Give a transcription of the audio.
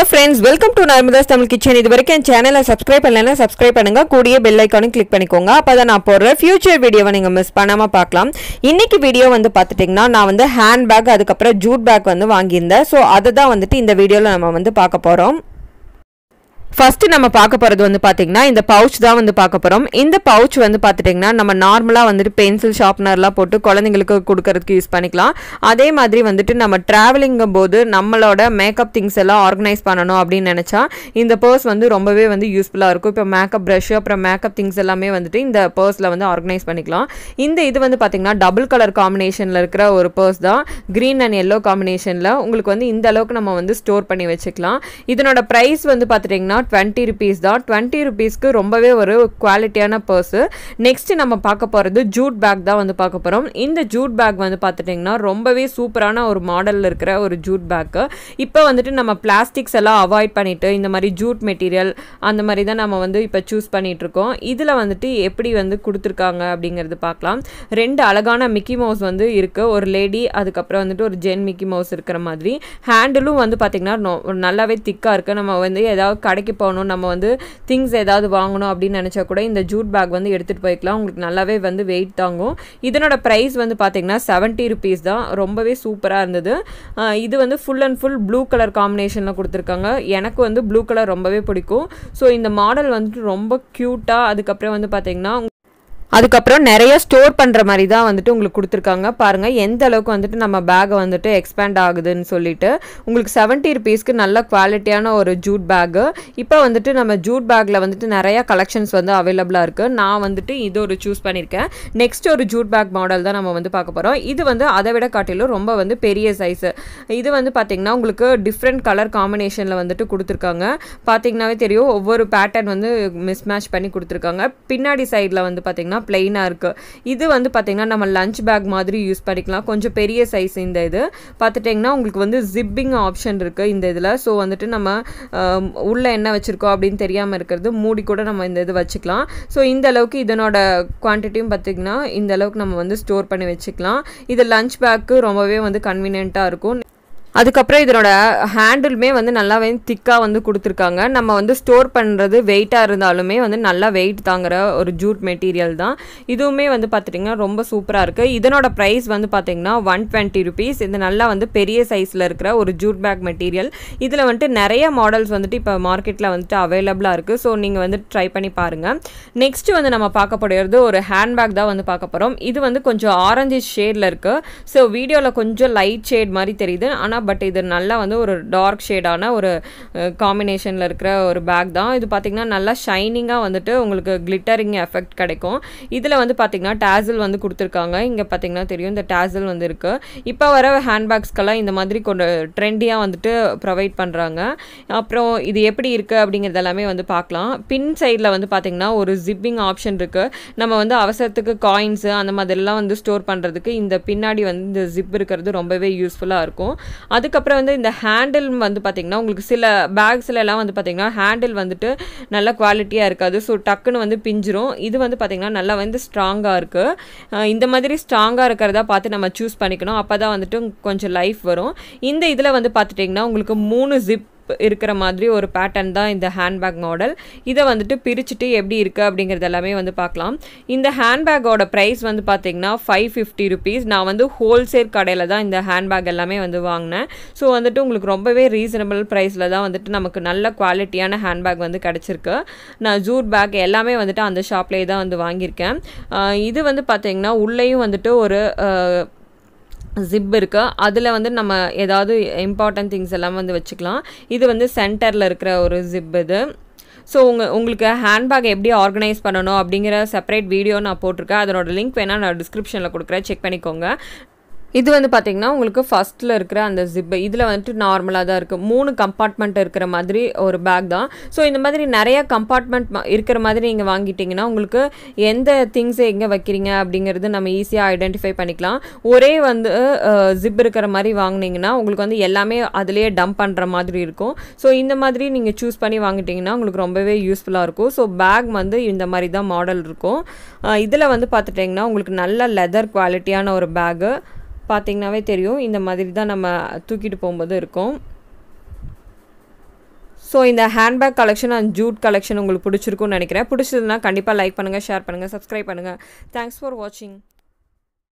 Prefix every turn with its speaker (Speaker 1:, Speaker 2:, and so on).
Speaker 1: hello friends welcome to Narmada's Tamil kitchen இது வரைக்கும் என் சேனலை சப்ஸ்கிரைப் பண்ணலைன்னா சப்ஸ்கிரைப் பண்ணுங்க கூடிய பெல் ஐக்கானும் கிளிக் பண்ணிக்கோங்க அப்போ தான் நான் போடுற ஃபியூச்சர் வீடியோவை நீங்கள் மிஸ் பண்ணாமல் பார்க்கலாம் இன்னைக்கு வீடியோ வந்து பார்த்துட்டிங்கன்னா நான் வந்து ஹேண்ட் பேக் அதுக்கப்புறம் ஜூட் பேக் வந்து வாங்கியிருந்தேன் ஸோ அதை தான் வந்துட்டு இந்த வீடியோவில் நம்ம வந்து பார்க்க போகிறோம் ஃபர்ஸ்ட் நம்ம பார்க்க போகிறது வந்து பார்த்தீங்கன்னா இந்த பவுச் தான் வந்து பார்க்க போகிறோம் இந்த பவுச் வந்து பார்த்துட்டிங்கன்னா நம்ம நார்மலாக வந்துட்டு பென்சில் ஷார்ப்னர்லாம் போட்டு குழந்தைங்களுக்கு கொடுக்கறதுக்கு யூஸ் பண்ணிக்கலாம் அதே மாதிரி வந்துட்டு நம்ம ட்ராவலிங்கும் போது நம்மளோட மேக்கப் திங்ஸ் எல்லாம் ஆர்கனைஸ் பண்ணணும் அப்படின்னு நினச்சா இந்த பர்ஸ் வந்து ரொம்பவே வந்து யூஸ்ஃபுல்லாக இருக்கும் இப்போ மேக்கப் ப்ரஷ் அப்புறம் மேக்கப் திங்ஸ் எல்லாமே வந்துட்டு இந்த பர்ஸில் வந்து ஆர்கனைஸ் பண்ணிக்கலாம் இந்த இது வந்து பார்த்திங்கன்னா டபுள் கலர் காம்பினேஷனில் இருக்கிற ஒரு பர்ஸ் தான் க்ரீன் அண்ட் எல்லோ காம்பினேஷனில் உங்களுக்கு வந்து இந்த அளவுக்கு நம்ம வந்து ஸ்டோர் பண்ணி வச்சுக்கலாம் இதனோட ப்ரைஸ் வந்து பார்த்துட்டிங்கன்னா டுவெண்ட்டி ருபீஸ் தான் டுவெண்ட்டி ருபீஸ்க்கு ரொம்பவே ஒரு குவாலிட்டியான பர்ஸு நெக்ஸ்ட் நம்ம பார்க்க போகிறது ஜூட் பேக் தான் வந்து பார்க்க போகிறோம் இந்த ஜூட் பேக் வந்து பார்த்துட்டிங்கன்னா ரொம்பவே சூப்பரான ஒரு மாடலில் இருக்கிற ஒரு ஜூட் பேக்கு இப்போ வந்துட்டு நம்ம பிளாஸ்டிக்ஸ் எல்லாம் அவாய்ட் பண்ணிட்டு இந்த மாதிரி ஜூட் மெட்டீரியல் அந்த மாதிரி தான் நம்ம வந்து இப்போ சூஸ் பண்ணிட்டு இருக்கோம் இதில் வந்துட்டு எப்படி வந்து கொடுத்துருக்காங்க அப்படிங்கிறது பார்க்கலாம் ரெண்டு அழகான மிக்கி மவுஸ் வந்து இருக்குது ஒரு லேடி அதுக்கப்புறம் வந்துட்டு ஒரு ஜென் மிக்கி மவுஸ் இருக்கிற மாதிரி ஹேண்டிலும் வந்து பார்த்திங்கன்னா நொ- நல்லாவே திக்காக இருக்குது நம்ம வந்து ஏதாவது கடைக்கு போகணும் நம்ம வந்து திங்ஸ் ஏதாவது வாங்கணும் அப்படின்னு நினச்சா கூட இந்த ஜூட் பேக் வந்து எடுத்துகிட்டு போய்க்கலாம் உங்களுக்கு நல்லாவே வந்து வெயிட் தாங்கும் இதனோட ப்ரைஸ் வந்து பார்த்திங்கன்னா செவன்ட்டி ருபீஸ் தான் ரொம்பவே சூப்பராக இருந்தது ஆஹ் இது வந்து full and full blue colour காம்பினேஷனில் கொடுத்துருக்காங்க எனக்கு வந்து ப்ளூ கலர் ரொம்பவே பிடிக்கும் ஸோ இந்த மாடல் வந்துட்டு ரொம்ப க்யூட்டாக அதுக்கப்புறம் வந்து பார்த்திங்கன்னா அதுக்கப்புறம் நிறைய ஸ்டோர் பண்ணுற மாதிரி தான் வந்துட்டு உங்களுக்கு கொடுத்துருக்காங்க பாருங்கள் எந்த அளவுக்கு வந்துட்டு நம்ம பேக்கை வந்துட்டு எக்ஸ்பேண்ட் ஆகுதுன்னு சொல்லிட்டு உங்களுக்கு செவன்ட்டி ருபீஸ்க்கு நல்ல குவாலிட்டியான ஒரு ஜூட் பேக்கு இப்போ வந்துட்டு நம்ம ஜூட் பேக்கில் வந்துட்டு நிறைய கலெக்ஷன்ஸ் வந்து அவைலபிளாக இருக்குது நான் வந்துட்டு இது ஒரு சூஸ் பண்ணியிருக்கேன் நெக்ஸ்ட் ஒரு ஜூட் பேக் மாடல் தான் நம்ம வந்து பார்க்க போகிறோம் இது வந்து அதை விட காட்டிலும் ரொம்ப வந்து பெரிய சைஸு இது வந்து பார்த்திங்கன்னா உங்களுக்கு டிஃப்ரெண்ட் கலர் காம்பினேஷனில் வந்துட்டு கொடுத்துருக்காங்க பார்த்தீங்கன்னாவே தெரியும் ஒவ்வொரு பேட்டர்ன் வந்து மிஸ் மேட்ச் பண்ணி கொடுத்துருக்காங்க பின்னாடி சைடில் வந்து பார்த்திங்கன்னா பிளெயினாக இருக்குது இது வந்து பார்த்திங்கன்னா நம்ம லஞ்ச் பேக் மாதிரி யூஸ் பண்ணிக்கலாம் கொஞ்சம் பெரிய சைஸ் இந்த இது பார்த்துட்டிங்கன்னா உங்களுக்கு வந்து ஜிப்பிங் ஆப்ஷன் இருக்குது இந்த இதில் ஸோ வந்துட்டு நம்ம ஆம், உள்ள என்ன வச்சுருக்கோம் அப்படின்னு தெரியாமல் இருக்கிறது மூடி கூட நம்ம இந்த இது வச்சுக்கலாம் ஸோ இந்த அளவுக்கு இதனோட குவான்டிட்டியும் பார்த்திங்கன்னா இந்த அளவுக்கு நம்ம வந்து ஸ்டோர் பண்ணி வச்சுக்கலாம் இது லஞ்ச் பேக்கு ரொம்பவே வந்து கன்வீனியண்ட்டாக இருக்கும் அதுக்கப்புறம் இதனோட ஹேண்டிலுமே வந்து நல்லாவே திக்காக வந்து கொடுத்துருக்காங்க நம்ம வந்து ஸ்டோர் பண்ணுறது வெயிட்டாக இருந்தாலுமே வந்து நல்லா வெயிட் தாங்குற ஒரு ஜூட் மெட்டீரியல் தான் இதுவுமே வந்து பார்த்துட்டிங்கன்னா ரொம்ப சூப்பராக இருக்குது இதனோட ப்ரைஸ் வந்து பார்த்திங்கன்னா ஒன் டுவெண்ட்டி ருபீஸ் இது நல்லா வந்து பெரிய சைஸில் இருக்கிற ஒரு ஜூட் பேக் மெட்டீரியல் இதில் வந்துட்டு நிறைய மாடல்ஸ் வந்துட்டு இப்போ மார்க்கெட்டில் வந்துட்டு அவைலபிளாக இருக்குது ஸோ நீங்கள் வந்து ட்ரை பண்ணி பாருங்கள் நெக்ஸ்ட் வந்து நம்ம பார்க்க போகிறது ஒரு ஹேண்ட்பேக் தான் வந்து பார்க்க போகிறோம் இது வந்து கொஞ்சம் ஆரஞ்சு ஷேடில் இருக்குது ஸோ வீடியோவில் கொஞ்சம் லைட் ஷேட் மாதிரி தெரியுது ஆனால் பட் இது நல்லா வந்து ஒரு டார்க் ஷேடான ஒரு காம்பினேஷனில் இருக்கிற ஒரு பேக் தான் இது பார்த்திங்கன்னா நல்லா ஷைனிங்காக வந்துட்டு உங்களுக்கு கிளிட்டரிங் எஃபெக்ட் கிடைக்கும் இதில் வந்து பார்த்திங்கன்னா டேசில் வந்து கொடுத்துருக்காங்க இங்கே பார்த்திங்கன்னா தெரியும் இந்த டேசில் வந்து இருக்குது இப்போ வர ஹேண்ட்பேக்ஸ்க்கெல்லாம் இந்த மாதிரி கொஞ்சம் ட்ரெண்டியாக வந்துட்டு ப்ரொவைட் பண்ணுறாங்க அப்புறம் இது எப்படி இருக்குது அப்படிங்கிறது எல்லாமே வந்து பார்க்கலாம் பின் சைடில் வந்து பார்த்திங்கன்னா ஒரு ஜிப்பிங் ஆப்ஷன் இருக்குது நம்ம வந்து அவசரத்துக்கு காயின்ஸு அந்த மாதிரிலாம் வந்து ஸ்டோர் பண்ணுறதுக்கு இந்த பின்னாடி வந்து இந்த ஜிப் இருக்கிறது ரொம்பவே யூஸ்ஃபுல்லாக இருக்கும் அதுக்கப்புறம் வந்து இந்த ஹேண்டில் வந்து பார்த்திங்கன்னா உங்களுக்கு சில பேக்ஸ்ல எல்லாம் வந்து பார்த்திங்கன்னா ஹேண்டில் வந்துட்டு நல்ல குவாலிட்டியாக இருக்காது ஸோ டக்குன்னு வந்து பிஞ்சிரும் இது வந்து பார்த்திங்கன்னா நல்லா வந்து ஸ்ட்ராங்காக இருக்குது இந்த மாதிரி ஸ்ட்ராங்காக இருக்கிறதா பார்த்து நம்ம சூஸ் பண்ணிக்கணும் அப்போ தான் வந்துட்டு கொஞ்சம் லைஃப் வரும் இந்த இதில் வந்து பார்த்துட்டிங்கன்னா உங்களுக்கு மூணு ஜிப் இருக்கிற மாதிரி ஒரு பேட்டர்ன் தான் இந்த ஹேண்ட்பேக் மாடல் இதை வந்துட்டு பிரிச்சுட்டு எப்படி இருக்குது அப்படிங்கிறது எல்லாமே வந்து பார்க்கலாம் இந்த ஹேண்ட்பேக்கோட ப்ரைஸ் வந்து பார்த்தீங்கன்னா ஃபைவ் ஃபிஃப்டி ருபீஸ் நான் வந்து ஹோல்சேல் கடையில் தான் இந்த ஹேண்ட்பேக் எல்லாமே வந்து வாங்கினேன் ஸோ வந்துட்டு உங்களுக்கு ரொம்பவே ரீசனபிள் ப்ரைஸில் தான் வந்துட்டு நமக்கு நல்ல குவாலிட்டியான ஹேண்ட்பேக் வந்து கிடச்சிருக்கு நான் ஜூட் பேக் எல்லாமே வந்துட்டு அந்த ஷாப்லேயே தான் வந்து வாங்கியிருக்கேன் ஆஹ் இது வந்து பார்த்தீங்கன்னா உள்ளேயும் வந்துட்டு ஒரு ஆஹ், ஜிப் இருக்குது அதில் வந்து நம்ம ஏதாவது இம்பார்ட்டன்ட் திங்ஸ் எல்லாம் வந்து வச்சுக்கலாம் இது வந்து சென்டரில் இருக்கிற ஒரு ஜிப் இது ஸோ உங்கள் உங்களுக்கு ஹேண்ட்பேக் எப்படி ஆர்கனைஸ் பண்ணணும் அப்படிங்கிற செப்பரேட் வீடியோ நான் போட்டிருக்கேன் அதனோட லிங்க் வேணால் நான் டிஸ்கிரிப்ஷனில் கொடுக்குறேன் செக் பண்ணிக்கோங்க இது வந்து பார்த்திங்கன்னா உங்களுக்கு ஃபஸ்ட்டில் இருக்கிற அந்த ஜிப்பு இதில் வந்துட்டு நார்மலாக தான் இருக்குது மூணு கம்பார்ட்மெண்ட் இருக்கிற மாதிரி ஒரு பேக் தான் ஸோ இந்த மாதிரி நிறைய கம்பார்ட்மெண்ட் இருக்கிற மாதிரி நீங்கள் வாங்கிட்டீங்கன்னா உங்களுக்கு எந்த திங்ஸை எங்கே வைக்கிறீங்க அப்படிங்கிறது நம்ம ஈஸியாக ஐடென்டிஃபை பண்ணிக்கலாம் ஒரே வந்து ஜிப் இருக்கிற மாதிரி வாங்குனீங்கன்னா உங்களுக்கு வந்து எல்லாமே அதிலேயே டம்ப் பண்ணுற மாதிரி இருக்கும் ஸோ இந்த மாதிரி நீங்கள் சூஸ் பண்ணி வாங்கிட்டீங்கன்னா உங்களுக்கு ரொம்பவே யூஸ்ஃபுல்லாக இருக்கும் ஸோ பேக் வந்து இந்த மாதிரி தான் மாடல் இருக்கும் இதில் வந்து பார்த்துட்டிங்கன்னா உங்களுக்கு நல்ல லெதர் குவாலிட்டியான ஒரு பேகு பார்த்தீங்கன்னாவே தெரியும் இந்த மாதிரி தான் நம்ம தூக்கிட்டு போகும்போது இருக்கும் ஸோ இந்த handbag collection and jute collection உங்களுக்கு பிடிச்சிருக்கும்னு நினைக்கிறேன் பிடிச்சதுன்னா கண்டிப்பாக லைக் பண்ணுங்கள் ஷேர் பண்ணுங்கள் சப்ஸ்கிரைப் பண்ணுங்கள் தேங்க்ஸ் ஃபார் வாட்சிங்